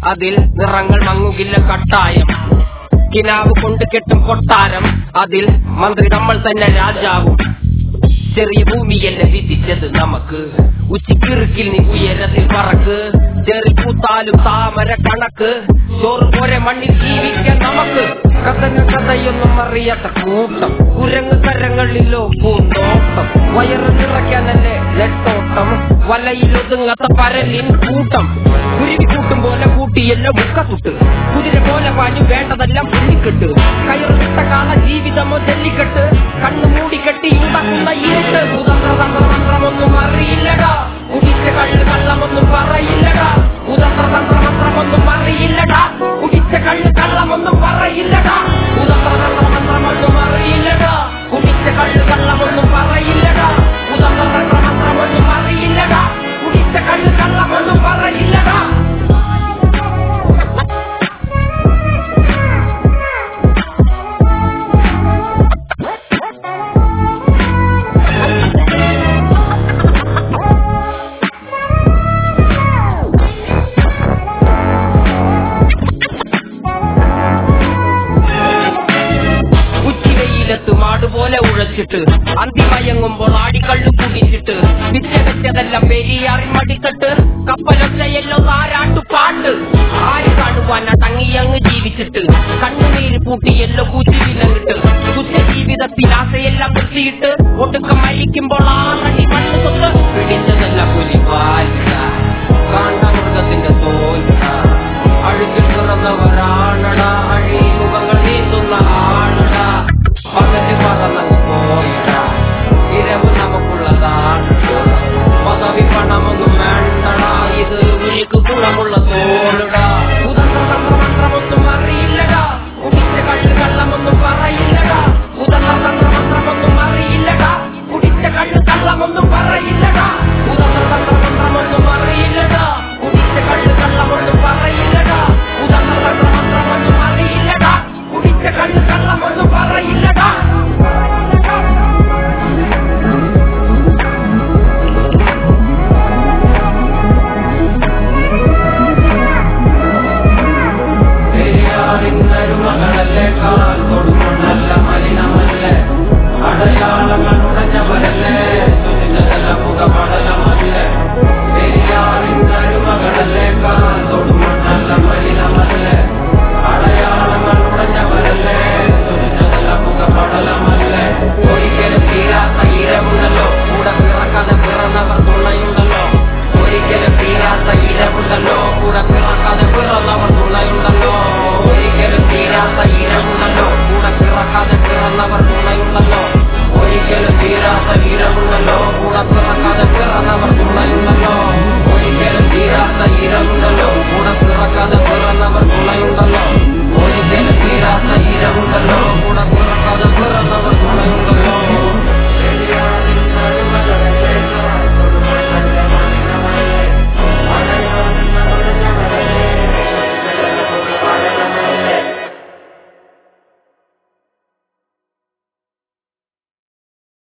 അതിൽ നിറങ്ങൾ മങ്ങുകില്ല കട്ടായം കിനാവ് കൊണ്ട് കെട്ടും കൊട്ടാരം അതിൽ മന്ത്രി നമ്മൾ തന്നെ രാജാവും ചെറിയ ഭൂമിയല്ല വിധിച്ചത് നമുക്ക് ഉച്ചിക്കിറുക്കിൽ നീ ഉയരത്തിൽ പറക്ക് ചെറി പൂത്താലും താമര കണക്ക് ചോറ് പോലെ മണ്ണിൽ ജീവിക്കാൻ നമുക്ക് കഥന കഥയൊന്നും അറിയാത്ത കൂട്ടം കുരങ്ങ് കരങ്ങളിലോ പൂന്തോട്ടം വയറ് നിറയ്ക്കാനല്ലേ നെട്ടോട്ടം വലയിലൊതുങ്ങാത്ത പരലിൻ കൂട്ടം കുരുവി കൂട്ടും പോലെ കൂട്ടിയല്ലോ മുക്കത്തുട്ട് കുതിര പോലെ പാഞ്ഞു വേണ്ടതെല്ലാം പുള്ളിക്കെട്ട് കയറുവിട്ട കാല ജീവിതമോ ജല്ലിക്കെട്ട് കണ്ണു മൂടിക്കെട്ടി ഉണ്ടാക്കുന്ന ഇരുട്ട് ഉദന്ത്ര തന്ത്ര മന്ത്രമൊന്നും അറിയില്ലടാ കുടിച്ച കള്ള് കള്ളമൊന്നും പറയില്ലടാ ഉദന്ത്ര തന്ത്ര മന്ത്രമൊന്നും അറിയില്ലടാ കുടിച്ച കള്ള് കള്ളമൊന്നും പറയില്ലടാ ഉദന്ത്ര തന്ത്ര മന്ത്രമൊന്നും അറിയില്ലടാ കുടിച്ച കള്ള് കള്ളമൊന്നും പറയില്ലടാ ഉദന്ത്ര തന്ത്ര മന്ത്രമൊന്നും അറിയില്ലടാ കുടിച്ച കള്ള് കള്ളമൊന്നും പറയില്ലടാ ഉച്ചിവെയിലത്ത് മാടുപോലെ ഉഴച്ചിട്ട് അന്തിമയങ്ങുമ്പോൾ ആടിക്കള്ളു കുടിച്ചിട്ട് വിറ്റ വെച്ചതെല്ലാം പെരിയാറിൻ മടിത്തട്ട് കപ്പലൊച്ചയല്ലോ താരാട്ടു പാട്ട് ആര് കാണുവാനാ തങ്ങിയങ്ങ് ജീവിച്ചിട്ട് കണ്ണുനീര് പൂട്ടിയല്ലോ കൂച്ചിവിലങ്ങിട്ട് തുച്ഛ ജീവിതത്തിൽ ആശയെല്ലാം നിർത്തിയിട്ട് ഒടുക്കം മരിക്കുമ്പോൾ ആറടി